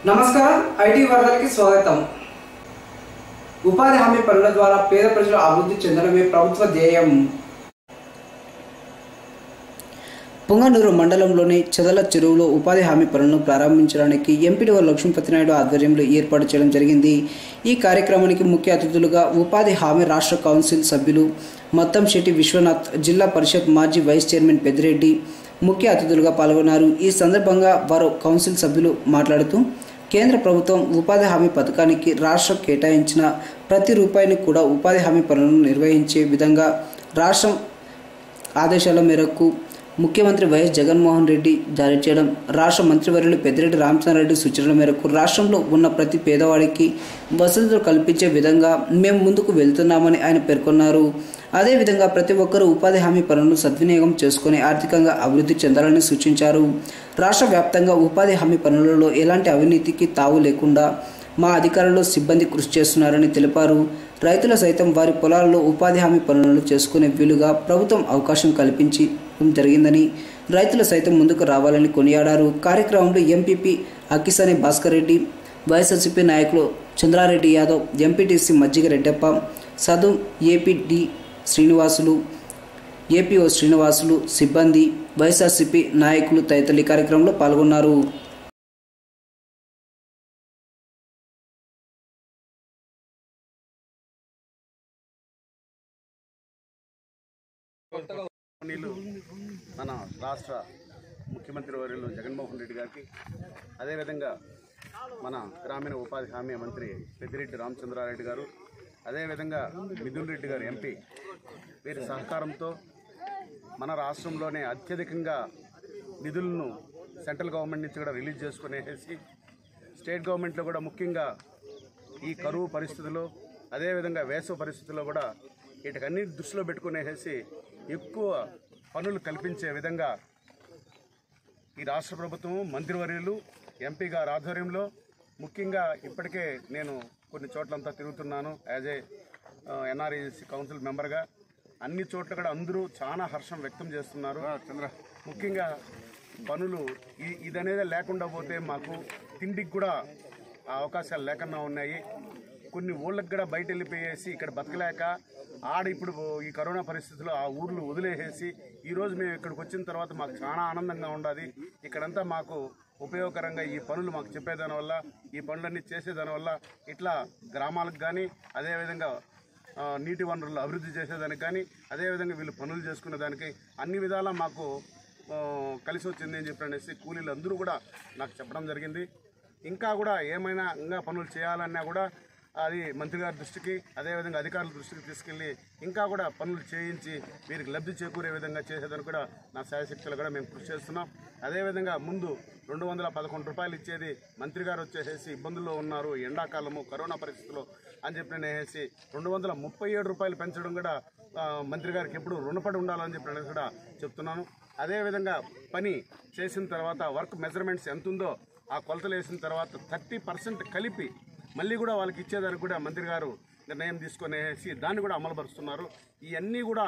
నమస్కారం ఐటీ వార్తలకి స్వాగతం ఉపాధి హామీ పనుల ద్వారా పేద ప్రజలు అభివృద్ధి చెందడమే ప్రభుత్వ ధ్యేయం పొంగనూరు మండలంలోని చెదల చెరువులో ఉపాధి హామీ పనులను ప్రారంభించడానికి ఎంపీడీఓ లక్ష్మీపతినాయుడు ఆధ్వర్యంలో ఏర్పాటు చేయడం జరిగింది ఈ కార్యక్రమానికి ముఖ్య అతిథులుగా ఉపాధి హామీ రాష్ట్ర కౌన్సిల్ సభ్యులు మత్తంశెట్టి విశ్వనాథ్ జిల్లా పరిషత్ మాజీ వైస్ చైర్మన్ పెద్దిరెడ్డి ముఖ్య అతిథులుగా పాల్గొన్నారు ఈ సందర్భంగా వారు కౌన్సిల్ సభ్యులు మాట్లాడుతూ కేంద్ర ప్రభుత్వం ఉపాధి హామీ పథకానికి రాష్ట్రం కేటాయించిన ప్రతి రూపాయిని కూడా ఉపాధి హామీ పనులను నిర్వహించే విధంగా రాష్ట్రం ఆదేశాల మేరకు ముఖ్యమంత్రి వైఎస్ జగన్మోహన్ రెడ్డి జారీ చేయడం రాష్ట్ర మంత్రివర్యులు పెద్దిరెడ్డి రామచంద్రారెడ్డి సూచనల మేరకు రాష్ట్రంలో ఉన్న ప్రతి పేదవాడికి వసతులు కల్పించే విధంగా మేము ముందుకు వెళ్తున్నామని ఆయన పేర్కొన్నారు అదేవిధంగా ప్రతి ఒక్కరూ ఉపాధి హామీ పనులను సద్వినియోగం చేసుకుని ఆర్థికంగా అభివృద్ధి చెందాలని సూచించారు రాష్ట్ర వ్యాప్తంగా ఉపాధి హామీ పనులలో ఎలాంటి అవినీతికి తావు లేకుండా మా అధికారులు సిబ్బంది కృషి చేస్తున్నారని తెలిపారు రైతులు సైతం వారి పొలాల్లో ఉపాధి హామీ పనులను చేసుకునే వీలుగా ప్రభుత్వం అవకాశం కల్పించి జరిగిందని రైతులు సైతం ముందుకు రావాలని కొనియాడారు కార్యక్రమంలో ఎంపీపీ అక్కిసాని భాస్కర్ రెడ్డి వైఎస్ఆర్సీపీ నాయకులు చంద్రారెడ్డి యాదవ్ ఎంపీటీసీ మజ్జిగ రెడ్డప్ప సదు ఏపీడి శ్రీనివాసులు ఏపీఓ శ్రీనివాసులు సిబ్బంది వైఎస్ఆర్సీపీ నాయకులు తదితరులు ఈ కార్యక్రమంలో పాల్గొన్నారు నీళ్ళు మన రాష్ట్ర ముఖ్యమంత్రి వర్యులు జగన్మోహన్ రెడ్డి గారికి అదేవిధంగా మన గ్రామీణ ఉపాధి హామీ మంత్రి పెద్దిరెడ్డి రామచంద్రారెడ్డి గారు అదేవిధంగా మిథున్ రెడ్డి గారు ఎంపీ వీరి సహకారంతో మన రాష్ట్రంలోనే అత్యధికంగా నిధులను సెంట్రల్ గవర్నమెంట్ నుంచి కూడా రిలీజ్ చేసుకునేసి స్టేట్ గవర్నమెంట్లో కూడా ముఖ్యంగా ఈ కరువు పరిస్థితుల్లో అదేవిధంగా వేసవ పరిస్థితుల్లో కూడా వీటికన్నీ దృష్టిలో పెట్టుకునేసి ఎక్కువ పనులు కల్పించే విధంగా ఈ రాష్ట్ర ప్రభుత్వం మంత్రివర్యులు ఎంపీ గారి ఆధ్వర్యంలో ముఖ్యంగా ఇప్పటికే నేను కొన్ని చోట్లంతా తిరుగుతున్నాను యాజ్ ఏ ఎన్ఆర్ఈసి కౌన్సిల్ మెంబర్గా అన్ని చోట్ల కూడా అందరూ చాలా హర్షం వ్యక్తం చేస్తున్నారు చంద్ర ముఖ్యంగా పనులు ఇ- ఇదనేది లేకుండా పోతే మాకు తిండికి కూడా ఆ అవకాశాలు లేకుండా ఉన్నాయి కొన్ని ఊళ్ళకి కూడా బయట వెళ్ళిపోయేసి ఇక్కడ బతకలేక ఆడ ఇప్పుడు ఈ కరోనా పరిస్థితుల్లో ఆ ఊర్లు వదిలేసేసి ఈరోజు మేము ఇక్కడికి వచ్చిన తర్వాత మాకు చాలా ఆనందంగా ఉండదు ఇక్కడంతా మాకు ఉపయోగకరంగా ఈ పనులు మాకు చెప్పేదాని వల్ల ఈ పనులన్నీ చేసేదాని వల్ల ఇట్లా గ్రామాలకు కానీ అదేవిధంగా ఆ, నీటి వనరులు అభివృద్ధి చేసేదానికి కానీ అదేవిధంగా వీళ్ళు పనులు చేసుకునే దానికి అన్ని విధాలా మాకు ఆ, కలిసి వచ్చింది అని చెప్పి అనేసి కూలీలు అందరూ కూడా నాకు చెప్పడం జరిగింది ఇంకా కూడా ఏమైనా ఇంకా పనులు చేయాలన్నా కూడా అది మంత్రి గారి దృష్టికి అదేవిధంగా అధికారుల దృష్టికి తీసుకెళ్ళి ఇంకా కూడా పనులు చేయించి వీరికి లబ్ధి చేకూరే విధంగా చేసేదానికి కూడా నా శాయశక్తులు కూడా మేము కృషి చేస్తున్నాం అదేవిధంగా ముందు రెండు వందల పదకొండు రూపాయలు ఇచ్చేది మంత్రి గారు వచ్చేసేసి ఇబ్బందుల్లో ఉన్నారు ఎండాకాలము కరోనా పరిస్థితుల్లో అని చెప్పి నేనేసి రెండు వందల ముప్పై ఏడు రూపాయలు పెంచడం కూడా ఆ, మంత్రి గారికి ఎప్పుడు రుణపడి ఉండాలని చెప్పి నేను కూడా చెప్తున్నాను అదేవిధంగా పని చేసిన తర్వాత వర్క్ మెజర్మెంట్స్ ఎంత ఉందో ఆ కొలతలు వేసిన తర్వాత థర్టీ పర్సెంట్ కలిపి మళ్ళీ కూడా వాళ్ళకి ఇచ్చేదానికి కూడా మంత్రి గారు నిర్ణయం తీసుకునేసి దాన్ని కూడా అమలుపరుస్తున్నారు ఇవన్నీ కూడా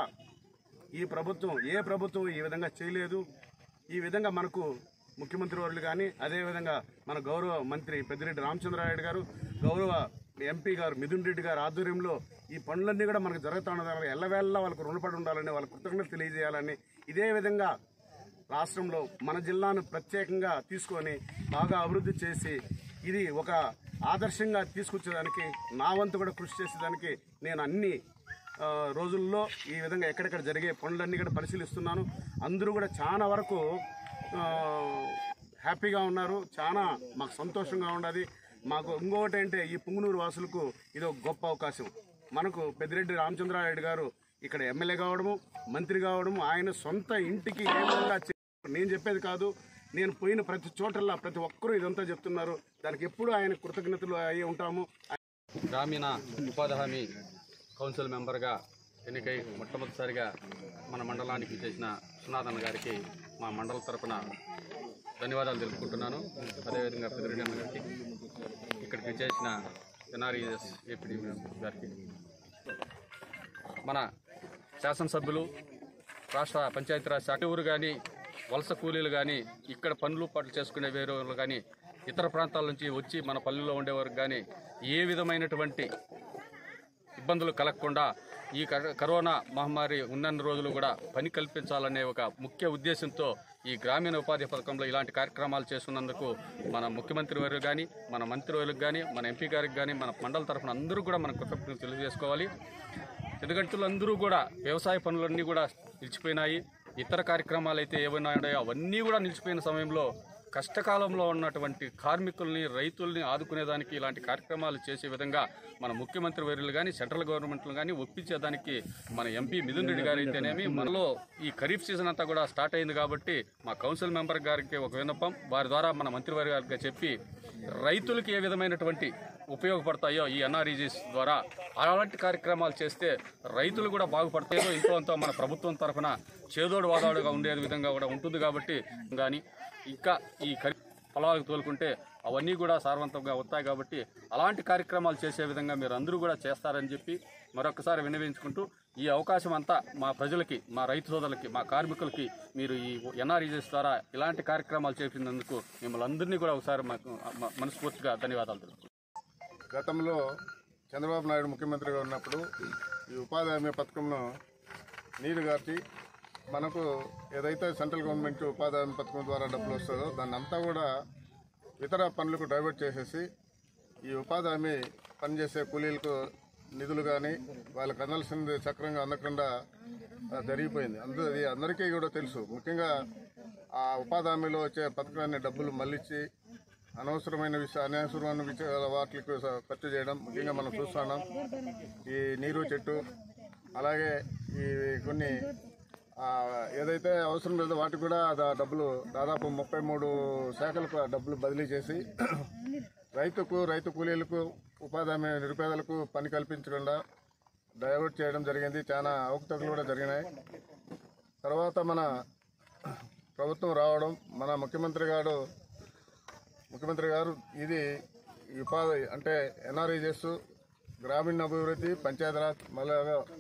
ఈ ప్రభుత్వం ఏ ప్రభుత్వం ఈ విధంగా చేయలేదు ఈ విధంగా మనకు ముఖ్యమంత్రి వర్యులు కానీ అదేవిధంగా మన గౌరవ మంత్రి పెద్దిరెడ్డి రామచంద్రారెడ్డి గారు గౌరవ ఎంపీ గారు మిథున్ రెడ్డి గారు ఆధ్వర్యంలో ఈ పనులన్నీ కూడా మనకు జరుగుతూ ఉన్నదాన్ని ఎల్లవేళ్ళ వాళ్ళకు రుణపడి ఉండాలని వాళ్ళ కృతజ్ఞత తెలియజేయాలని ఇదే విధంగా రాష్ట్రంలో మన జిల్లాను ప్రత్యేకంగా తీసుకొని బాగా అభివృద్ధి చేసి ఇది ఒక ఆదర్శంగా తీసుకొచ్చేదానికి నా వంతు కూడా కృషి చేసేదానికి నేను అన్ని ఆ, రోజుల్లో ఈ విధంగా ఎక్కడెక్కడ జరిగే పనులన్నీ కూడా పరిశీలిస్తున్నాను అందరూ కూడా చాలా వరకు ఆ, హ్యాపీగా ఉన్నారు చాలా మాకు సంతోషంగా ఉన్నది మాకు ఇంకొకటి అంటే ఈ పుంగునూరు వాసులకు ఇది ఒక గొప్ప అవకాశం మనకు పెద్దిరెడ్డి రామచంద్రారెడ్డి గారు ఇక్కడ ఎమ్మెల్యే కావడము మంత్రి కావడము ఆయన సొంత ఇంటికి ఏ విధంగా చే- నేను చెప్పేది కాదు నేను పోయిన ప్రతి చోటల్లా ప్రతి ఒక్కరూ ఇదంతా చెప్తున్నారు దానికి ఎప్పుడు ఆయన కృతజ్ఞతలు అయ్యి ఉంటాము గ్రామీణ ఉపాధి హామీ కౌన్సిల్ మెంబర్గా ఎన్నికై మొట్టమొదటిసారిగా మన మండలానికి చేసిన సునాథన్ గారికి మా మండలం తరపున ధన్యవాదాలు తెలుపుకుంటున్నాను అదేవిధంగా పెద్దరెడ్డి అన్న గారికి ఇక్కడికి చేసిన ఎన్ఆర్ఈఎస్ ఏపీడీ గారికి మన శాసనసభ్యులు రాష్ట్ర పంచాయతీరాజ్ శాఖ ఊరు కానీ వలస కూలీలు కానీ ఇక్కడ పనులు పాటలు చేసుకునే వేరే వాళ్ళు కానీ ఇతర ప్రాంతాల నుంచి వచ్చి మన పల్లెల్లో ఉండేవారికి కానీ ఏ విధమైనటువంటి ఇబ్బందులు కలగకుండా ఈ కర- కరోనా మహమ్మారి ఉన్నన్ని రోజులు కూడా పని కల్పించాలనే ఒక ముఖ్య ఉద్దేశంతో ఈ గ్రామీణ ఉపాధి పథకంలో ఇలాంటి కార్యక్రమాలు చేస్తున్నందుకు మన ముఖ్యమంత్రి వారు కానీ మన మంత్రి వారికి కానీ మన ఎంపీ గారికి కానీ మన మండల తరఫున అందరూ కూడా మన కృతజ్ఞతలు తెలియజేసుకోవాలి ఎందుకంటే అందరూ కూడా వ్యవసాయ పనులన్నీ కూడా నిలిచిపోయినాయి ఇతర కార్యక్రమాలు అయితే ఏమైనా ఉన్నాయో అవన్నీ కూడా నిలిచిపోయిన సమయంలో కష్టకాలంలో ఉన్నటువంటి కార్మికుల్ని రైతుల్ని ఆదుకునేదానికి ఇలాంటి కార్యక్రమాలు చేసే విధంగా మన ముఖ్యమంత్రి వర్యులు కానీ సెంట్రల్ గవర్నమెంట్లు కానీ ఒప్పించేదానికి మన ఎంపీ మిథున్ రెడ్డి గారు అయితేనేమి మనలో ఈ ఖరీఫ్ సీజన్ అంతా కూడా స్టార్ట్ అయింది కాబట్టి మా కౌన్సిల్ మెంబర్ గారికి ఒక విన్నపం వారి ద్వారా మన మంత్రివారి గారికి చెప్పి రైతులకి ఏ విధమైనటువంటి ఉపయోగపడతాయో ఈ ఎన్ఆర్ఈజీస్ ద్వారా అలాంటి కార్యక్రమాలు చేస్తే రైతులు కూడా బాగుపడతాయో ఇంతో అంతో మన ప్రభుత్వం తరఫున చేదోడు వాదాడుగా ఉండే విధంగా కూడా ఉంటుంది కాబట్టి కానీ ఇంకా ఈ ఖరీ పొలాలకు తోలుకుంటే అవన్నీ కూడా సారవంతంగా వస్తాయి కాబట్టి అలాంటి కార్యక్రమాలు చేసే విధంగా మీరు అందరూ కూడా చేస్తారని చెప్పి మరొకసారి విన్నవించుకుంటూ ఈ అవకాశం అంతా మా ప్రజలకి మా రైతు సోదరులకి మా కార్మికులకి మీరు ఈ ఎన్ఆర్ఈజెస్ ద్వారా ఇలాంటి కార్యక్రమాలు చేసినందుకు మిమ్మల్ని అందరినీ కూడా ఒకసారి మాకు మ- మనస్ఫూర్తిగా ధన్యవాదాలు తెలుపుతున్నాను గతంలో చంద్రబాబు నాయుడు ముఖ్యమంత్రిగా ఉన్నప్పుడు ఈ ఉపాధి హామీ పథకంను నీరు గార్చి మనకు ఏదైతే సెంట్రల్ గవర్నమెంట్ ఉపాధి హామీ పథకం ద్వారా డబ్బులు వస్తుందో దాన్ని అంతా కూడా ఇతర పనులకు డైవర్ట్ చేసేసి ఈ ఉపాధి హామీ పనిచేసే కూలీలకు నిధులు కానీ వాళ్ళకి అందాల్సింది సక్రంగా అందకుండా ఆ, జరిగిపోయింది అందు అది అందరికీ కూడా తెలుసు ముఖ్యంగా ఆ ఉపాధి హామీలో వచ్చే పథకాన్ని డబ్బులు మళ్ళించి అనవసరమైన విషయ అనవసరమైన విషయాల వాటికి స- ఖర్చు చేయడం ముఖ్యంగా మనం చూస్తున్నాం ఈ నీరు చెట్టు అలాగే ఈ కొన్ని ఆ, ఏదైతే అవసరం లేదో వాటికి కూడా దా- డబ్బులు దాదాపు ముప్పై మూడు శాఖలకు ఆ డబ్బులు బదిలీ చేసి రైతుకు రైతు కూలీలకు ఉపాధి హామీ నిరుపేదలకు పని కల్పించకుండా డైవర్ట్ చేయడం జరిగింది చాలా అవకతవకలు కూడా జరిగినాయి తర్వాత మన ప్రభుత్వం రావడం మన ముఖ్యమంత్రి గారు ముఖ్యమంత్రి గారు ఇది ఈ ఉపాధి అంటే ఎన్ఆర్ఈజెస్ గ్రామీణ అభివృద్ధి పంచాయతీరాజ్ మళ్ళీ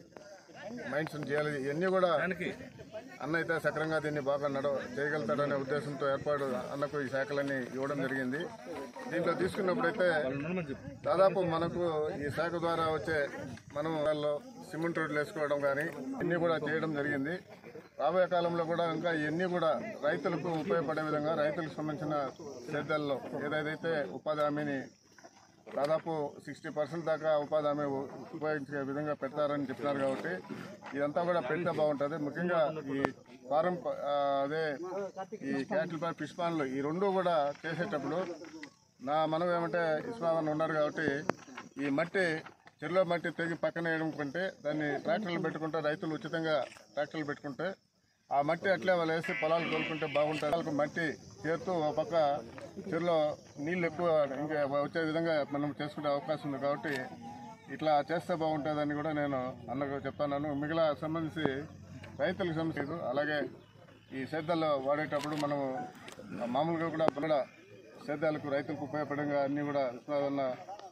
మైండ్స్ చేయాలి ఇవన్నీ కూడా అన్న అయితే సక్రంగా దీన్ని బాగా నడవ చేయగలుగుతాడనే ఉద్దేశంతో ఏర్పాటు అన్నకు ఈ శాఖలన్నీ ఇవ్వడం జరిగింది దీంట్లో తీసుకున్నప్పుడైతే దాదాపు మనకు ఈ శాఖ ద్వారా వచ్చే మనం వాళ్ళలో సిమెంట్ రోడ్లు వేసుకోవడం కానీ ఇన్ని కూడా చేయడం జరిగింది రాబోయే కాలంలో కూడా ఇంకా ఇవన్నీ కూడా రైతులకు ఉపయోగపడే విధంగా రైతులకు సంబంధించిన సేద్యాల్లో ఏదైతే ఉపాధి హామీని దాదాపు సిక్స్టీ పర్సెంట్ దాకా ఉపాధి హామీ ఉ- ఉపయోగించే విధంగా పెడతారని చెప్తున్నారు కాబట్టి ఇదంతా కూడా పెడితే బాగుంటుంది ముఖ్యంగా ఈ ఫారం ప- ఆ, అదే ఈ క్యాటిల్ పార్ ఫిష్ పాన్లు ఈ రెండు కూడా చేసేటప్పుడు నా మనం ఏమంటే ఇస్మాన్ ఉన్నారు కాబట్టి ఈ మట్టి చెరువులో మట్టి తెగి పక్కన వేయడం కంటే దాన్ని ట్రాక్టర్లు పెట్టుకుంటే రైతులు ఉచితంగా ట్రాక్టర్లు పెట్టుకుంటే ఆ మట్టి అట్లే వాళ్ళు వేసి పొలాలు కోలుకుంటే బాగుంటుంది వాళ్ళకు మట్టి చేరుతూ ఒక పక్క చెరువులో నీళ్ళు ఎక్కువ ఇంకా వచ్చే విధంగా మనం చేసుకునే అవకాశం ఉంది కాబట్టి ఇట్లా చేస్తే బాగుంటుందని కూడా నేను అన్నకు చెప్తాను మిగిలిన సంబంధించి రైతులకు సంబంధించి అలాగే ఈ సేద్యాల్లో వాడేటప్పుడు మనం మామూలుగా కూడా కూడా సేద్యాలకు రైతులకు ఉపయోగపడంగా అన్నీ కూడా విశ్వనాథన్న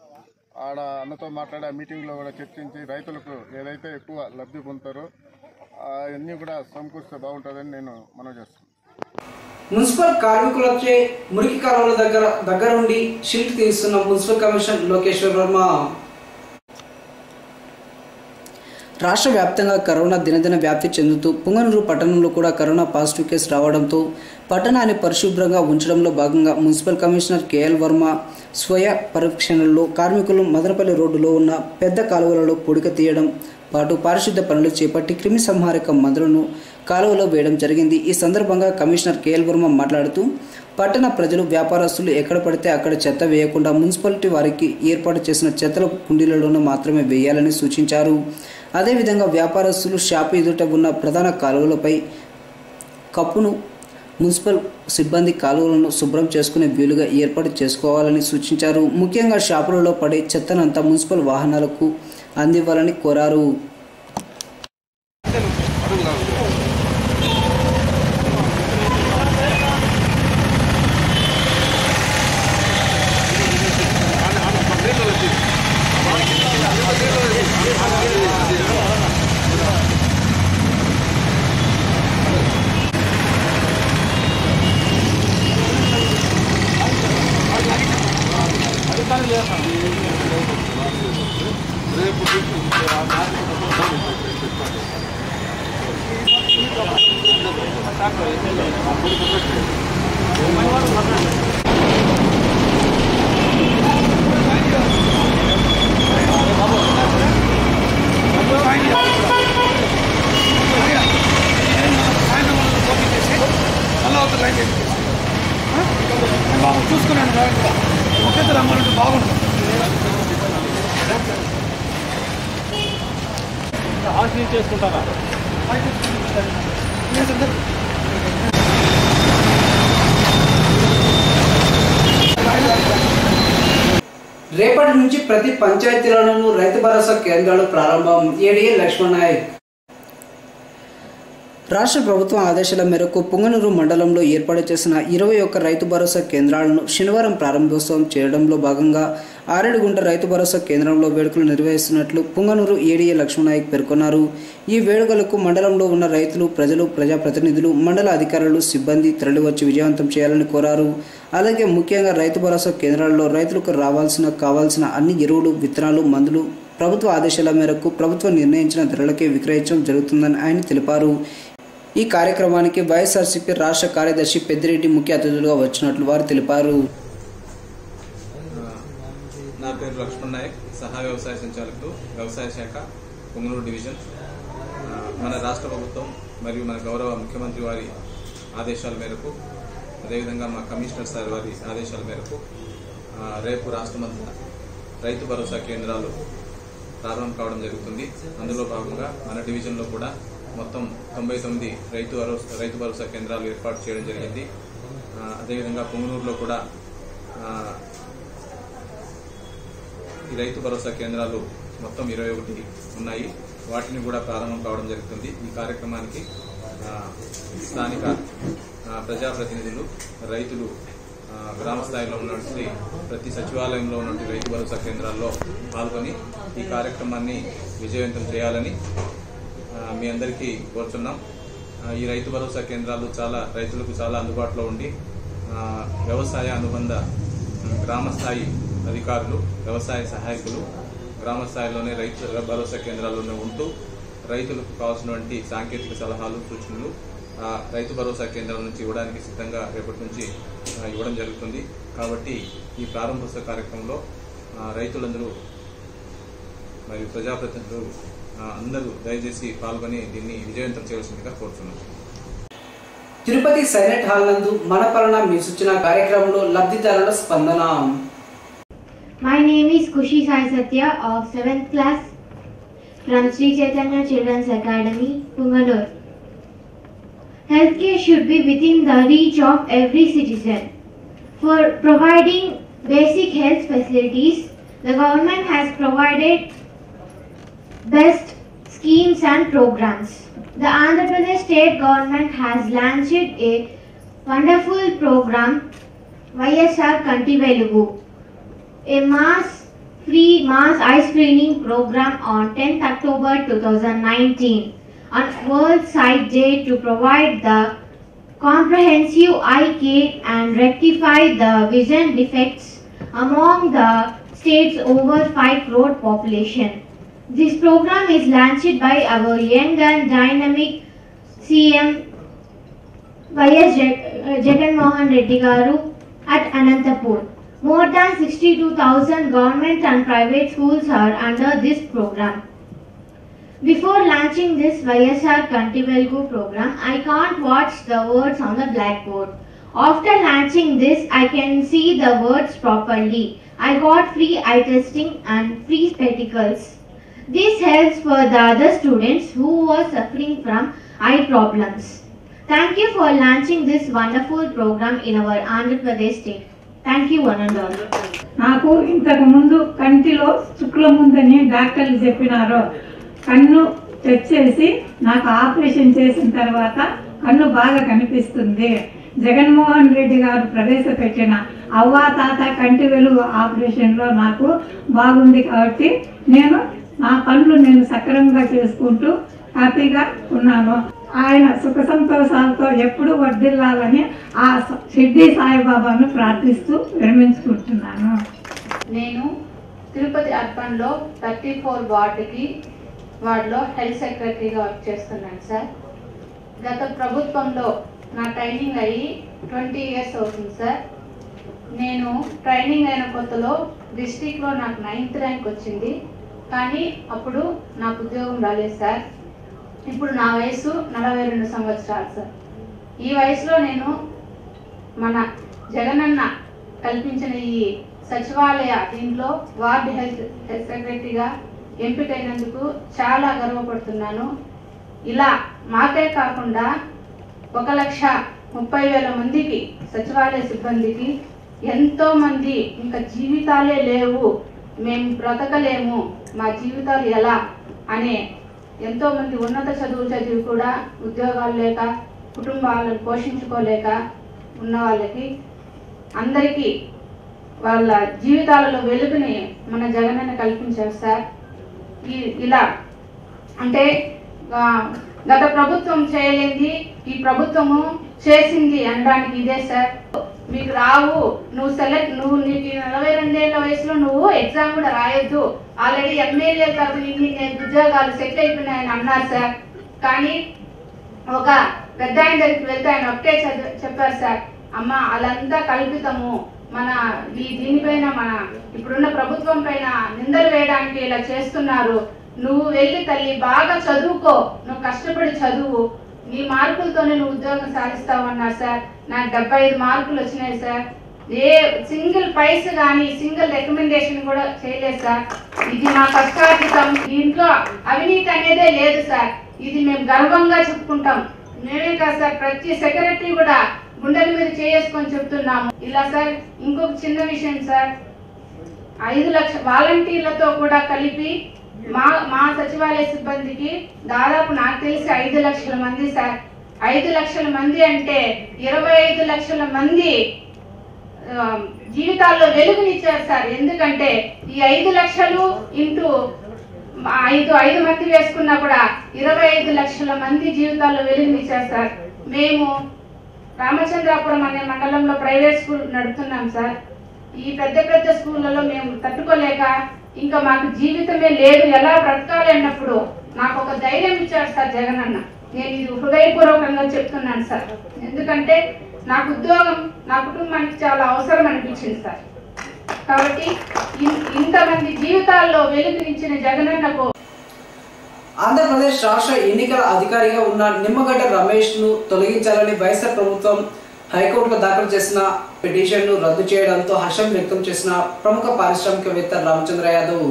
ఆడ అన్నతో మాట్లాడి ఆ మీటింగ్లో కూడా చర్చించి రైతులకు ఏదైతే ఎక్కువ లబ్ధి పొందుతారో అవన్నీ కూడా సమకూరిస్తే బాగుంటుందని నేను మనం చేస్తాను మున్సిపల్ కార్మికులచే మురికి కాలువల దగ్గర దగ్గరుండి షీట్ తీస్తున్న మున్సిపల్ కమిషనర్ లోకేశ్వర్ వర్మ రాష్ట్ర వ్యాప్తంగా కరోనా దినదిన వ్యాప్తి చెందుతూ పుంగనూరు పట్టణంలో కూడా కరోనా పాజిటివ్ కేసు రావడంతో పట్టణాన్ని పరిశుభ్రంగా ఉంచడంలో భాగంగా మున్సిపల్ కమిషనర్ కేఎల్ వర్మ స్వయ పరీక్షణలో కార్మికులు మదనపల్లి రోడ్డులో ఉన్న పెద్ద కాలువలలో పొడిక తీయడం పాటు పారిశుద్ధ పనులు చేపట్టి క్రిమి సంహారక మందులను కాలువలో వేయడం జరిగింది ఈ సందర్భంగా కమిషనర్ కేఎల్ వర్మ మాట్లాడుతూ పట్టణ ప్రజలు వ్యాపారస్తులు ఎక్కడ పడితే అక్కడ చెత్త వేయకుండా మున్సిపాలిటీ వారికి ఏర్పాటు చేసిన చెత్తల కుండీలలోనూ మాత్రమే వేయాలని సూచించారు అదేవిధంగా వ్యాపారస్తులు షాపు ఎదుట ఉన్న ప్రధాన కాలువలపై కప్పును మున్సిపల్ సిబ్బంది కాలువలను శుభ్రం చేసుకునే వీలుగా ఏర్పాటు చేసుకోవాలని సూచించారు ముఖ్యంగా షాపులలో పడే చెత్తనంతా మున్సిపల్ వాహనాలకు అందివ్వాలని కోరారు రేపటి నుంచి ప్రతి పంచాయతీలలోనూ రైతు భరోసా కేంద్రాలు ప్రారంభం ఏడీఏ లక్ష్మణ్ నాయక్ రాష్ట్ర ప్రభుత్వం ఆదేశాల మేరకు పుంగనూరు మండలంలో ఏర్పాటు చేసిన ఇరవై ఒక్క రైతు భరోసా కేంద్రాలను శనివారం ప్రారంభోత్సవం చేయడంలో భాగంగా ఆరేడుగుంట రైతు భరోసా కేంద్రంలో వేడుకలు నిర్వహిస్తున్నట్లు పుంగనూరు ఏడీఏ లక్ష్మణనాయక్ పేర్కొన్నారు ఈ వేడుకలకు మండలంలో ఉన్న రైతులు ప్రజలు ప్రజాప్రతినిధులు మండల అధికారులు సిబ్బంది తరలివచ్చి విజయవంతం చేయాలని కోరారు అలాగే ముఖ్యంగా రైతు భరోసా కేంద్రాల్లో రైతులకు రావాల్సిన కావాల్సిన అన్ని ఎరువులు విత్తనాలు మందులు ప్రభుత్వ ఆదేశాల మేరకు ప్రభుత్వం నిర్ణయించిన ధరలకే విక్రయించడం జరుగుతుందని ఆయన తెలిపారు ఈ కార్యక్రమానికి వైఎస్ఆర్సీపీ రాష్ట్ర కార్యదర్శి పెద్దిరెడ్డి ముఖ్య అతిథులుగా వచ్చినట్లు వారు తెలిపారు నా పేరు లక్ష్మణ్ నాయక్ సహా వ్యవసాయ సంచాలకులు వ్యవసాయ శాఖ పొంగనూరు డివిజన్ ఆ, మన రాష్ట్ర ప్రభుత్వం మరియు మన గౌరవ ముఖ్యమంత్రి వారి ఆదేశాల మేరకు అదేవిధంగా మా కమిషనర్ సార్ వారి ఆదేశాల మేరకు ఆ, రేపు రాష్ట్రమంతా రైతు భరోసా కేంద్రాలు ప్రారంభం కావడం జరుగుతుంది అందులో భాగంగా మన డివిజన్లో కూడా మొత్తం తొంభై తొమ్మిది రైతు భరోసా రైతు భరోసా కేంద్రాలు ఏర్పాటు చేయడం జరిగింది ఆ, అదేవిధంగా పొంగనూరులో కూడా ఆ, ఈ రైతు భరోసా కేంద్రాలు మొత్తం ఇరవై ఒకటి ఉన్నాయి వాటిని కూడా ప్రారంభం కావడం జరుగుతుంది ఈ కార్యక్రమానికి ఆ, స్థానిక ఆ, ప్రజాప్రతినిధులు రైతులు ఆ, గ్రామ స్థాయిలో ఉన్నటువంటి ప్రతి సచివాలయంలో ఉన్నటువంటి రైతు భరోసా కేంద్రాల్లో పాల్గొని ఈ కార్యక్రమాన్ని విజయవంతం చేయాలని ఆ, మీ అందరికీ కోరుచున్నాం ఆ, ఈ రైతు భరోసా కేంద్రాలు చాలా రైతులకు చాలా అందుబాటులో ఉండి ఆ, వ్యవసాయ అనుబంధ ఉమ్, గ్రామ స్థాయి అధికారులు వ్యవసాయ సహాయకులు గ్రామ స్థాయిలోనే రైతు భరోసా కేంద్రాల్లోనే ఉంటూ రైతులకు కావాల్సినటువంటి సాంకేతిక సలహాలు సూచనలు ఆ, రైతు భరోసా కేంద్రాల నుంచి ఇవ్వడానికి సిద్ధంగా రేపటి నుంచి ఆ, ఇవ్వడం జరుగుతుంది కాబట్టి ఈ ప్రారంభోత్సవ కార్యక్రమంలో ఆ, రైతులందరూ మరియు ప్రజాప్రతినిధులు ఆ, అందరూ దయచేసి పాల్గొని దీన్ని విజయవంతం చేయవలసిందిగా కోరుతున్నాను తిరుపతి సైనెట్ హాల్ నందు మన పాలన మీ సూచన కార్యక్రమంలో లబ్ధిదారుల స్పందన My name is Kushi Sai Satya of 7th class from Sri Chaitanya Children's Academy, Pungalur. Healthcare should be within the reach of every citizen. For providing basic health facilities, the government has provided best schemes and programs. The Andhra Pradesh state government has launched a wonderful program, YSR Kanti Velugu a mass free mass eye screening program on 10th October 2019 on World Sight Day to provide the comprehensive eye care and rectify the vision defects among the state's over 5 crore population. This program is launched by our young and dynamic CM YS Jaganmohan Reddy garu at Anantapur. More than 62,000 government and private schools are under this program. Before launching this YSR Kanti Velugu program, I can't watch the words on the blackboard. After launching this, I can see the words properly. I got free eye testing and free spectacles. This helps for the other students who were suffering from eye problems. Thank you for launching this wonderful program in our Andhra Pradesh state. Thank you one and all. నాకు ఇంతకు ముందు కంటిలో శుక్లం ఉందని డాక్టర్లు చెప్పినారు కన్ను తెచ్చేసి నాకు ఆపరేషన్ చేసిన తర్వాత కన్ను బాగా కనిపిస్తుంది జగన్మోహన్ రెడ్డి గారు ప్రవేశపెట్టిన అవ్వా తాత కంటి వెలుగు ఆపరేషన్లో నాకు బాగుంది కాబట్టి నేను నా పనులు నేను సక్రమంగా చేసుకుంటూ హ్యాపీగా ఉన్నాను ఆయన సుఖ సంతోషాలతో ఎప్పుడు వర్ధిల్లాలని ఆ షిర్డీ సాయిబాబాను ప్రార్థిస్తూ విరమించుకుంటున్నాను నేను తిరుపతి అర్బన్లో థర్టీ ఫోర్ వార్డుకి వార్డులో హెల్త్ సెక్రటరీగా వర్క్ చేస్తున్నాను సార్ గత ప్రభుత్వంలో నా ట్రైనింగ్ అయ్యి ట్వంటీ ఇయర్స్ అవుతుంది సార్ నేను ట్రైనింగ్ అయిన కొత్తలో డిస్టిక్లో నాకు నైన్త్ ర్యాంక్ వచ్చింది కానీ అప్పుడు నాకు ఉద్యోగం రాలేదు సార్ ఇప్పుడు నా వయసు నలభై రెండు సంవత్సరాలు సార్ ఈ వయసులో నేను మన జగనన్న కల్పించిన ఈ సచివాలయ దీంట్లో వార్డ్ హెల్త్ హెల్త్ సెక్రటరీగా ఎంపికైనందుకు చాలా గర్వపడుతున్నాను ఇలా మాకే కాకుండా ఒక లక్ష ముప్పై వేల మందికి సచివాలయ సిబ్బందికి ఎంతో మంది ఇంకా జీవితాలే లేవు మేము బ్రతకలేము మా జీవితాలు ఎలా అనే ఎంతో మంది ఉన్నత చదువులు చదివి కూడా ఉద్యోగాలు లేక కుటుంబాలను పోషించుకోలేక ఉన్న వాళ్ళకి అందరికీ వాళ్ళ జీవితాలలో వెలుగుని మన జగనన్న కల్పించారు సార్ ఈ ఇలా అంటే ఆ, గత ప్రభుత్వం చేయలేంది ఈ ప్రభుత్వము చేసింది అనడానికి ఇదే సార్ మీకు రావు నువ్వు సెలెక్ట్ నువ్వు నీకు నలభై రెండేళ్ల వయసులో నువ్వు ఎగ్జామ్ కూడా రాయొద్దు ఆల్రెడీ ఎమ్మెల్యే తరఫు ఇన్ని నేను ఉద్యోగాలు సెట్ అయిపోయినాయని అన్నారు సార్ కానీ ఒక పెద్ద ఆయన దగ్గరికి వెళ్తే ఆయన ఒకటే చదివ- చెప్పారు సార్ అమ్మ అదంతా కల్పితము మన ఈ దీనిపైన మన ఇప్పుడున్న ప్రభుత్వం పైన నిందలు వేయడానికి ఇలా చేస్తున్నారు నువ్వు వెళ్ళి తల్లి బాగా చదువుకో నువ్వు కష్టపడి చదువు నీ మార్కులతోనే నువ్వు ఉద్యోగం సాధిస్తావు అన్నారు సార్ నాకు డెబ్బై ఐదు మార్కులు వచ్చినాయి సార్ ఏ సింగిల్ పైస్ కానీ సింగిల్ రికమెండేషన్ కూడా చేయలేదు సార్ ఇది మా కష్టార్జితం దీంట్లో అవినీతి అనేదే లేదు సార్ ఇది మేము గర్వంగా చెప్పుకుంటాం మేమే కాదు సార్ ప్రతి సెక్రటరీ కూడా గుండెల మీద చేసుకొని చెప్తున్నాము ఇలా సార్ ఇంకొక చిన్న విషయం సార్ ఐదు లక్ష వాలంటీర్లతో కూడా కలిపి మా మా సచివాలయ సిబ్బందికి దాదాపు నాకు తెలిసి ఐదు లక్షల మంది సార్ ఐదు లక్షల మంది అంటే ఇరవై ఐదు లక్షల మంది ఆ, జీవితాల్లో వెలుగునిచ్చారు సార్ ఎందుకంటే ఈ ఐదు లక్షలు ఇంటూ ఐదు ఐదు మంది వేసుకున్నా కూడా ఇరవై ఐదు లక్షల మంది జీవితాల్లో వెలుగునిచ్చారు సార్ మేము రామచంద్రాపురం అనే మండలంలో ప్రైవేట్ స్కూల్ నడుపుతున్నాం సార్ ఈ పెద్ద పెద్ద స్కూళ్ళలో మేము తట్టుకోలేక ఇంకా మాకు జీవితమే లేదు ఎలా బ్రతకాలి అన్నప్పుడు నాకు ఒక ధైర్యం ఇచ్చాడు సార్ జగన్ అన్న నేను ఇది హృదయపూర్వకంగా చెప్తున్నాను సార్ ఎందుకంటే నాకు ఉద్యోగం నా కుటుంబానికి చాలా అవసరం అనిపించింది సార్ కాబట్టి ఇన్- ఇంతమంది జీవితాల్లో వెలుగునిచ్చిన జగనన్నకు ఆంధ్రప్రదేశ్ రాష్ట్ర ఎన్నికల అధికారిగా ఉన్న నిమ్మగడ్డ రమేష్ ను తొలగించాలని వైఎస్ఆర్ ప్రభుత్వం హైకోర్టులో దాఖలు చేసిన పిటిషన్ ను రద్దు చేయడంతో హర్షం వ్యక్తం చేసిన ప్రముఖ పారిశ్రామికవేత్త రామచంద్ర యాదవ్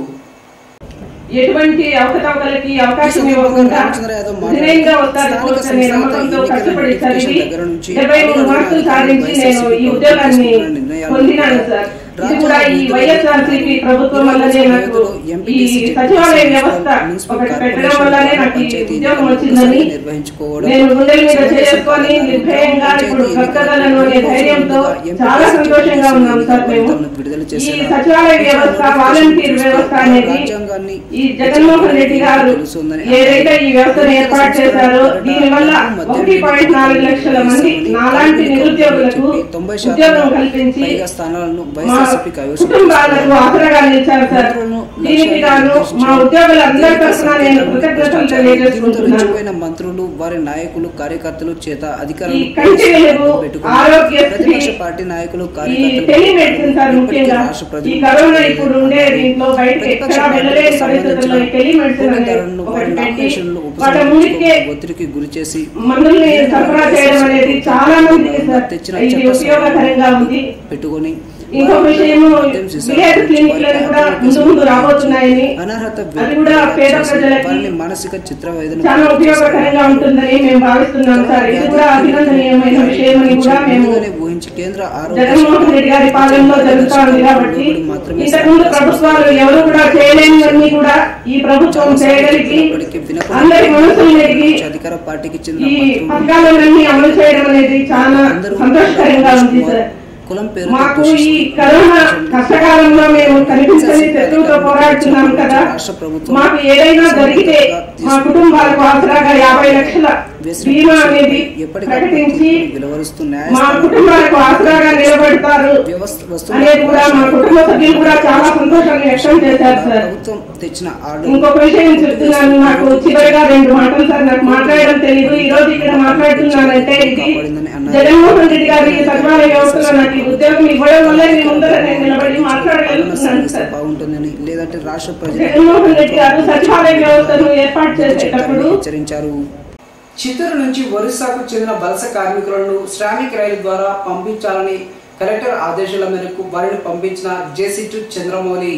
ఎటువంటి అవకతవకలకి అవకాశం ఇవ్వకుండా వినయంగా వస్తారు కోర్టు అనే నమ్మకంతో కష్టపడి చదివి డెబ్బై మూడు మార్కులు సాధించి నేను ఈ ఉద్యోగాన్ని పొందినాను సార్ ఇది కూడా ఈ వైఎస్ఆర్సీపీ ప్రభుత్వం వల్లనే నాకు ఈ సచివాలయ వ్యవస్థ ఒకటి పెట్టడం వల్లనే నాకు ఈ ఉద్యోగం వచ్చిందని నేను గుండెల మీద చేసుకొని నిర్భయంగా ఇప్పుడు బ్రతకగలను అనే ధైర్యంతో చాలా సంతోషంగా ఉన్నాం సార్ మేము ఈ సచివాలయ వ్యవస్థ వాలంటీర్ వ్యవస్థ అనేది ఈ జగన్మోహన్ రెడ్డి గారు ఏదైతే ఈ వ్యవస్థను ఏర్పాటు చేశారో దీని వల్ల ఒకటి పాయింట్ నాలుగు లక్షల మంది నాలాంటి నిరుద్యోగులకు ఉద్యోగం కల్పించి పైగా స్థానాలను మా వైఎస్ఆర్సీపీ కైవసం కుటుంబాలకు ఆసరాగా నిలిచారు సార్ దీనికి గాను మా ఉద్యోగులందరి తరఫున నేను కృతజ్ఞతలు తెలియజేసుకుంటున్నాను తొలగించిపోయిన మంత్రులు వారి నాయకులు కార్యకర్తలు చేత ఈ అధికారులు కంటి వెలుగు ఆరోగ్యశ్రీ ప్రతిపక్ష పార్టీ నాయకులు ఈ కార్యకర్తలు టెలిమెడిసిన్ సార్ ముఖ్యంగా రాష్ట్ర ప్రజలు ఈ కరోనా ఇప్పుడు ఉండే దీంట్లో బయటకు ఎక్కడా వెళ్ళలేని పరిస్థితుల్లో ఈ టెలిమెడిసిన్ అనేది ఒకటి పెట్టి వాళ్ళ ముందుకే ఒత్తిడికి గురి చేసి మందుల్ని సరఫరా చేయడం అనేది చాలా మందికి సార్ ఇది ఉపయోగకరంగా ఉంది పెట్టుకొని ఇంకొక విషయము విలేజ్ క్లినిక్లను కూడా ముందు ముందు రాబోతున్నాయని అనర్హత అది కూడా పేద ప్రజలకి వారిని మానసిక చిత్రవేదన చాలా ఉపయోగకరంగా ఉంటుందని మేము భావిస్తున్నాం సార్ ఇది కూడా అభినందనీయమైన విషయమని కూడా మేము ముందుగానే ఊహించి కేంద్ర ఆరోగ్య జగన్మోహన్ రెడ్డి గారి పాలనలో జరుగుతా ఉంది కాబట్టి ఇంతకుముందు ప్రభుత్వాలు ఎవరు కూడా చేయలేనివన్నీ కూడా ఈ ప్రభుత్వం చేయగలిగి అందరి మనసులు ఎరిగి అధికార పార్టీకి చెందిన ఈ మంత్రులు పథకాలన్నీ అమలు చేయడం అనేది చాలా సంతోషకరంగా ఉంది సార్ కులం పేరు మాకు ఈ కరోనా కష్టకాలంలో మేము కనిపించని శత్రువుతో పోరాడుతున్నాం కదా మాకు ఏదైనా జరిగితే మా కుటుంబాలకు ఆసరాగా యాభై లక్షల బీమా అనేది ప్రకటించి మా కుటుంబాలకు ఆసరాగా నిలబెడతారు అనేది కూడా మా కుటుంబ సభ్యులు కూడా చాలా సంతోషాన్ని వ్యక్తం చేశారు సార్ ప్రభుత్వం తెచ్చిన ఆర్డర్ ఇంకొక విషయం చెప్తున్నాను నాకు చివరిగా రెండు మాటలు సార్ నాకు మాట్లాడడం తెలియదు ఈ రోజు ఇక్కడ మాట్లాడుతున్నానంటే ఇది జగన్మోహన్ రెడ్డి గారి సచివాలయ వ్యవస్థలో నాకు ఈ ఉద్యోగం ఇవ్వడం వల్ల నేను ముందర నేను నిలబడి మాట్లాడగలుగుతున్నాను సార్ బాగుంటుందని లేదంటే రాష్ట్ర ప్రజలు జగన్మోహన్ రెడ్డి గారు సచివాలయ వ్యవస్థను ఏర్పాటు చేసేటప్పుడు హెచ్చరించారు చిత్తూరు నుంచి ఒరిస్సాకు చెందిన వలస కార్మికులను శ్రామిక్ రైలు ద్వారా పంపించాలని కలెక్టర్ ఆదేశాల మేరకు వారిని పంపించిన జేసీ చంద్రమౌళి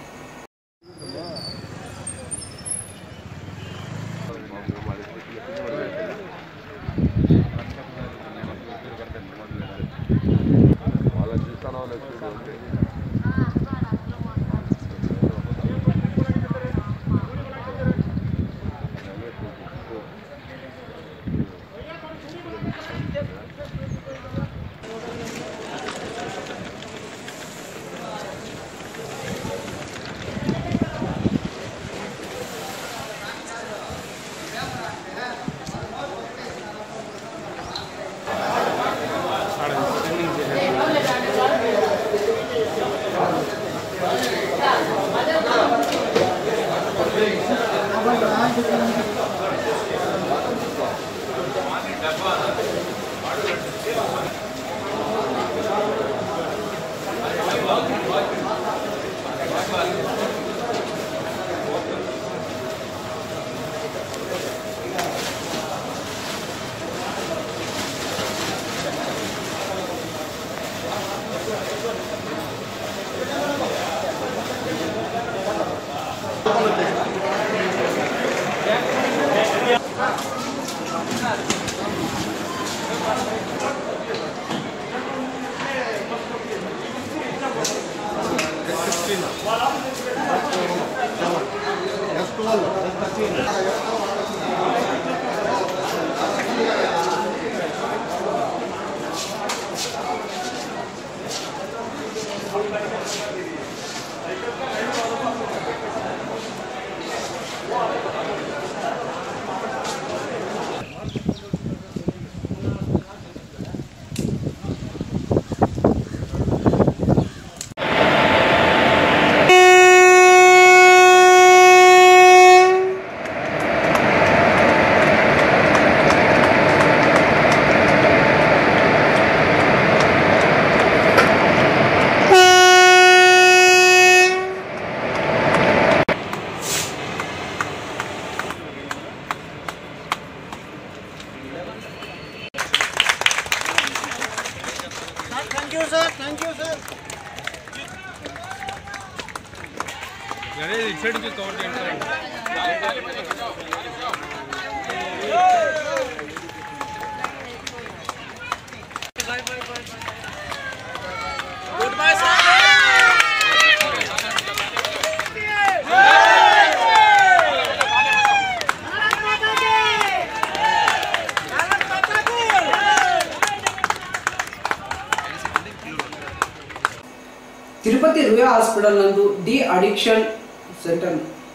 తిరుపతి రుయా హాస్పిటల్ నందు de-addiction centre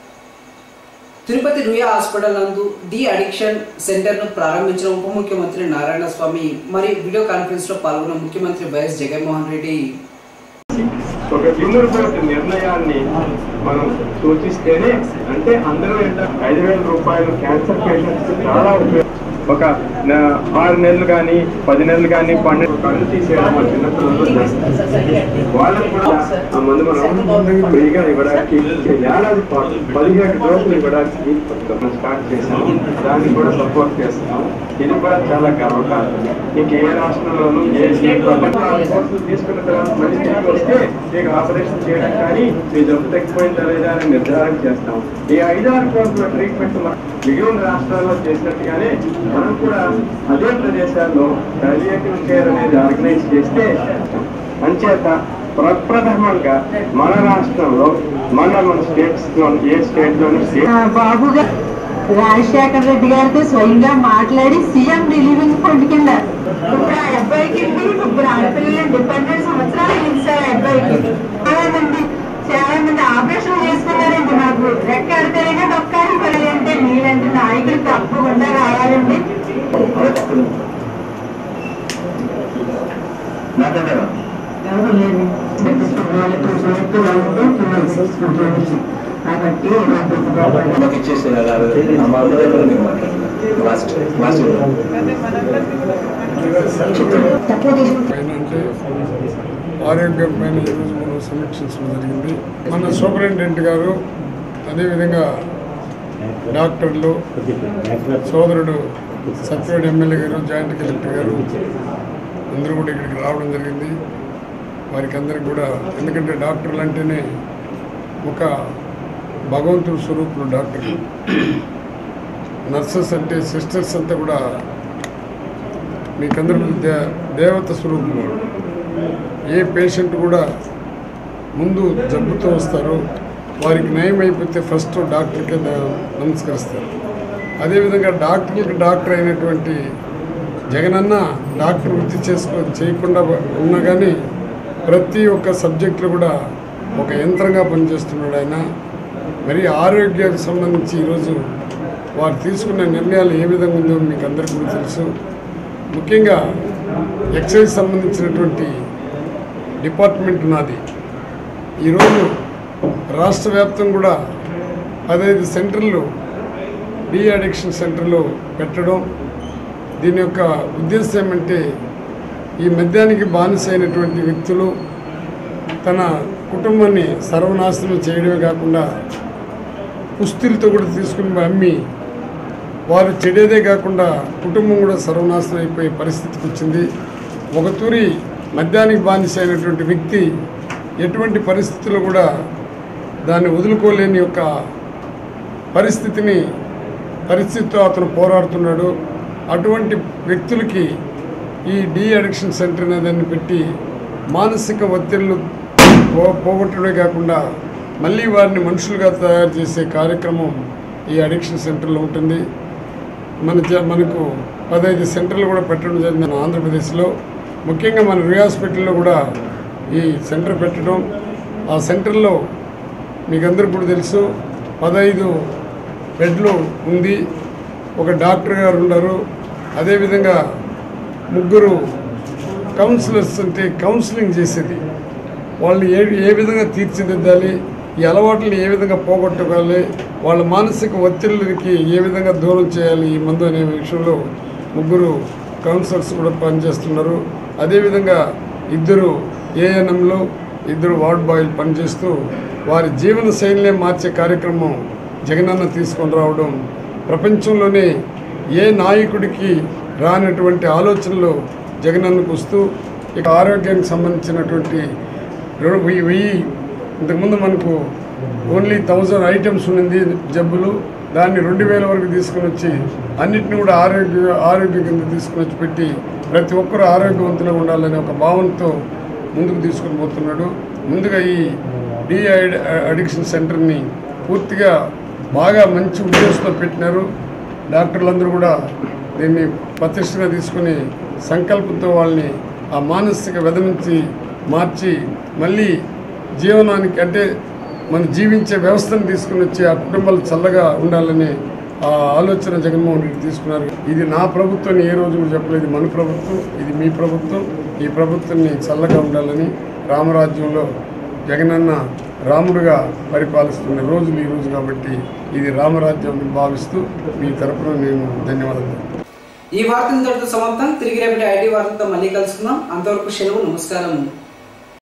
Tirupati Ruia hospital నందు డి అడిక్షన్ సెంటర్ ను ప్రారంభించిన ఉప ముఖ్యమంత్రి నారాయణ స్వామి మరి వీడియో కాన్ఫరెన్స్ లో పాల్గొన్న ముఖ్యమంత్రి వైఎస్ జగన్మోహన్ రెడ్డి ఒక వినూత్న నిర్ణయాన్ని మనం సూచిస్తేనే అంటే అందరూ ఎంత ఐదు వేల రూపాయలు క్యాన్సర్ పేషెంట్స్ చాలా ఉపయోగం ఒక నా- ఆరు నెలలు కానీ పది నెలలు కానీ పన్నెండు కళ్ళు తీసేయడం మా చిన్నపిల్లలు చేస్తారు. వాళ్ళకు కూడా ఆ మందు మనం ఫ్రీగా ఇవ్వడానికి ఏడాది పాటు పదిహేడు డోసులు ఇవ్వడానికి మనం స్టార్ట్ చేసాము దాన్ని కూడా సపోర్ట్ చేస్తున్నాం ఇది కూడా చాలా గర్వకారణం ఇంక ఏ రాష్ట్రంలోనూ ఏ స్టేట్ కోర్సులు తీసుకున్న తర్వాత మళ్ళీ తిరిగి వస్తే మీకు ఆపరేషన్ చేయడం కానీ మీ జబ్బు తగ్గిపోయిందా లేదా అని నిర్ధారణ చేస్తాం ఈ ఐదారు కోర్సుల ట్రీట్మెంట్ మనం మిగిలిన రాష్ట్రాల్లో చేసినట్టుగానే మనం కూడా అదే ప్రదేశాల్లో కార్డియాక్ కేర్ అనేది ఆర్గనైజ్ చేస్తే అంచేత ప్రప్రథమంగా మన రాష్ట్రంలో మన మన స్టేట్స్ లో ఏ స్టేట్ లోని బాబు గారు రాజశేఖర రెడ్డి గారితో స్వయంగా మాట్లాడి సీఎం రిలీవింగ్ ఫండ్ కింద ఇప్పుడు ఆ అబ్బాయికి ముగ్గురు ఆడపిల్లలు డిపెండెన్స్ ఎవరు లేరు వాళ్ళతో సైతం వాళ్ళతో తిన్నాను కాబట్టి మాకు ఇచ్చేసి మా దగ్గర మీరు మాట్లాడుతున్నారు లాస్ట్ లాస్ట్ పైన అంటే ఆరోగ్యం పైన ఈరోజు మనం సమీక్షించడం జరిగింది మన సూపరింటెండెంట్ గారు అదేవిధంగా డాక్టర్లు సోదరుడు Satyavedu MLA garu joint collector garu అందరూ కూడా ఇక్కడికి రావడం జరిగింది వారికి అందరికి కూడా ఎందుకంటే డాక్టర్లు అంటేనే ఒక భగవంతుడి స్వరూపులు డాక్టర్లు నర్సెస్ అంటే సిస్టర్స్ అంతా కూడా మీకందరూ దే దేవత స్వరూపము ఏ పేషెంట్ కూడా ముందు జబ్బుతో వస్తారో వారికి నయం అయిపోతే ఫస్ట్ డాక్టర్కే ద- నమస్కరిస్తారు అదేవిధంగా డాక్టర్లకు డాక్టర్ అయినటువంటి జగనన్న డాక్టర్ వృత్తి చేసుకో చేయకుండా ఉన్నా కానీ ప్రతి ఒక్క సబ్జెక్టులో కూడా ఒక యంత్రంగా పనిచేస్తున్నాడు ఆయన మరి ఆరోగ్యానికి సంబంధించి ఈరోజు వారు తీసుకున్న నిర్ణయాలు ఏ విధంగా ఉందో మీకు అందరికీ కూడా తెలుసు ముఖ్యంగా ఎక్సైజ్ సంబంధించినటువంటి డిపార్ట్మెంట్ నాది ఈరోజు రాష్ట్ర వ్యాప్తం కూడా పదహైదు సెంటర్లు డీ అడిక్షన్ సెంటర్లు పెట్టడం దీని యొక్క ఉద్దేశం ఏమంటే ఈ మద్యానికి బానిస అయినటువంటి వ్యక్తులు తన కుటుంబాన్ని సర్వనాశనం చేయడమే కాకుండా కుస్తీలతో కూడా తీసుకుని అమ్మి వారు చెడేదే కాకుండా కుటుంబం కూడా సర్వనాశనం అయిపోయే పరిస్థితికి వచ్చింది ఒక తూరి మద్యానికి బానిస అయినటువంటి వ్యక్తి ఎటువంటి పరిస్థితుల్లో కూడా దాన్ని వదులుకోలేని యొక్క పరిస్థితిని పరిస్థితితో అతను పోరాడుతున్నాడు అటువంటి వ్యక్తులకి ఈ డీ అడిక్షన్ సెంటర్ అనేదాన్ని పెట్టి మానసిక ఒత్తిళ్లు పో పోగొట్టడమే కాకుండా మళ్ళీ వారిని మనుషులుగా తయారు చేసే కార్యక్రమం ఈ అడిక్షన్ సెంటర్లో ఉంటుంది మన జ- మనకు పదహైదు సెంటర్లు కూడా పెట్టడం జరిగింది మన ఆంధ్రప్రదేశ్లో ముఖ్యంగా మన రీ హాస్పిటల్లో కూడా ఈ సెంటర్ పెట్టడం ఆ సెంటర్లో మీకు అందరికీ కూడా తెలుసు పదహైదు బెడ్లు ఉంది ఒక డాక్టర్ గారు ఉన్నారు అదేవిధంగా ముగ్గురు కౌన్సిలర్స్ అంటే కౌన్సిలింగ్ చేసేది వాళ్ళని ఏ ఏ విధంగా తీర్చిదిద్దాలి ఈ అలవాట్లను ఏ విధంగా పోగొట్టుకోవాలి వాళ్ళ మానసిక ఒత్తిళ్ళకి ఏ విధంగా దూరం చేయాలి ఈ మందు అనే విషయంలో ముగ్గురు కౌన్సిలర్స్ కూడా పనిచేస్తున్నారు అదేవిధంగా ఇద్దరు ఏఎన్ఎంలో ఇద్దరు వార్డ్ బాయ్లు పనిచేస్తూ వారి జీవన శైలినే మార్చే కార్యక్రమం జగనన్న తీసుకొని రావడం ప్రపంచంలోనే ఏ నాయకుడికి రానటువంటి ఆలోచనలు జగనన్నకు వస్తూ ఇక ఆరోగ్యానికి సంబంధించినటువంటి రెండు వెయ్యి వెయ్యి ఇంతకుముందు మనకు ఓన్లీ థౌజండ్ ఐటమ్స్ ఉన్నది జబ్బులు దాన్ని రెండు వేల వరకు తీసుకుని వచ్చి అన్నిటిని కూడా ఆరోగ్య ఆరోగ్య కింద తీసుకుని వచ్చి పెట్టి ప్రతి ఒక్కరూ ఆరోగ్యవంతులుగా ఉండాలనే ఒక భావనతో ముందుకు తీసుకుని పోతున్నాడు ముందుగా ఈ డి అడిక్షన్ సెంటర్ని పూర్తిగా బాగా మంచి ఉద్దేశంతో పెట్టినారు డాక్టర్లందరూ కూడా దీన్ని ప్రతిష్టగా తీసుకుని సంకల్పంతో వాళ్ళని ఆ మానసిక వ్యధ నుంచి మార్చి మళ్ళీ జీవనానికి అంటే మన జీవించే వ్యవస్థను తీసుకుని వచ్చి ఆ కుటుంబాలు చల్లగా ఉండాలని ఆ ఆలోచన జగన్మోహన్ రెడ్డి తీసుకున్నారు ఇది నా ప్రభుత్వం ఏ రోజు కూడా చెప్పలేదు ఇది మన ప్రభుత్వం ఇది మీ ప్రభుత్వం ఈ ప్రభుత్వాన్ని చల్లగా ఉండాలని రామరాజ్యంలో జగనన్న రాముడుగా పరిపాలిస్తున్న రోజులు ఈ రోజు కాబట్టి ఇది రామరాజ్యం భావిస్తూ మీ తరపున నేను ధన్యవాదాలు ఈ వార్త ఇంతటితో సమాప్తం తిరిగి రేపటి ఐటీ వార్తతో మళ్ళీ కలుసుకుందాం అంతవరకు సెలవు నమస్కారం